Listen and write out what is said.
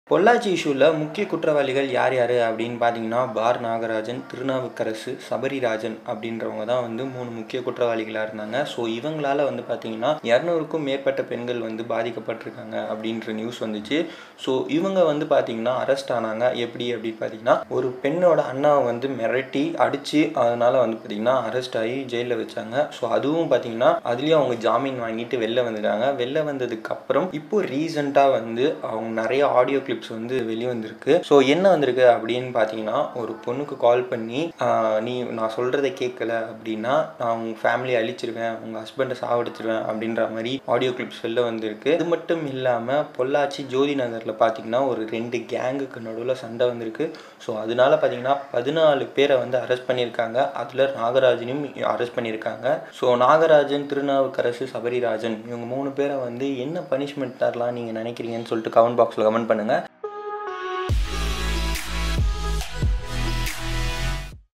பொள்ளாச்சி இஷ்யூவில் முக்கிய குற்றவாளிகள் யார் யார் அப்படின்னு பார்த்தீங்கன்னா பார் நாகராஜன் திருநாவுக்கரசு சபரிராஜன் அப்படின்றவங்க தான் வந்து மூணு முக்கிய குற்றவாளிகளாக இருந்தாங்க ஸோ இவங்களால வந்து பார்த்தீங்கன்னா இரநூறுக்கும் மேற்பட்ட பெண்கள் வந்து பாதிக்கப்பட்டிருக்காங்க அப்படின்ற நியூஸ் வந்துச்சு ஸோ இவங்க வந்து பார்த்தீங்கன்னா அரெஸ்ட் ஆனாங்க எப்படி அப்படின்னு பார்த்தீங்கன்னா ஒரு பெண்ணோட அண்ணாவை வந்து மிரட்டி அடித்து அதனால வந்து பார்த்தீங்கன்னா அரெஸ்ட் ஆகி ஜெயிலில் வச்சாங்க ஸோ அதுவும் பார்த்தீங்கன்னா அதுலேயும் அவங்க ஜாமீன் வாங்கிட்டு வெளில வந்துட்டாங்க வெளில வந்ததுக்கு அப்புறம் இப்போ ரீசெண்டாக வந்து அவங்க நிறைய ஆடியோ கிளிப்ஸ் வந்து வெளியே வந்திருக்கு ஸோ என்ன வந்திருக்கு அப்படின்னு பார்த்தீங்கன்னா ஒரு பொண்ணுக்கு கால் பண்ணி ஆஹ், நீ நான் சொல்கிறத கேட்கல அப்படின்னா நான் உங்கள் ஃபேமிலியை அழிச்சிருவேன் உங்கள் ஹஸ்பண்டை சாவடிச்சிருவேன் அப்படின்ற மாதிரி ஆடியோ கிளிப்ஸ் வெளில வந்திருக்கு இது மட்டும் இல்லாமல் பொள்ளாச்சி ஜோதி நகரில் பார்த்தீங்கன்னா ஒரு ரெண்டு கேங்குக்கு நடுவில் சண்டை வந்திருக்கு ஸோ அதனால பார்த்தீங்கன்னா பதினாலு பேரை வந்து அரெஸ்ட் பண்ணியிருக்காங்க அதில் நாகராஜனையும் அரெஸ்ட் பண்ணியிருக்காங்க ஸோ நாகராஜன் திருநாவுக்கரசு சபரிராஜன் இவங்க மூணு பேரை வந்து என்ன பனிஷ்மெண்ட் தரலாம் நீங்கள் நினைக்கிறீங்கன்னு சொல்லிட்டு கமெண்ட் பாக்ஸில் கமெண்ட் பண்ணுங்கள்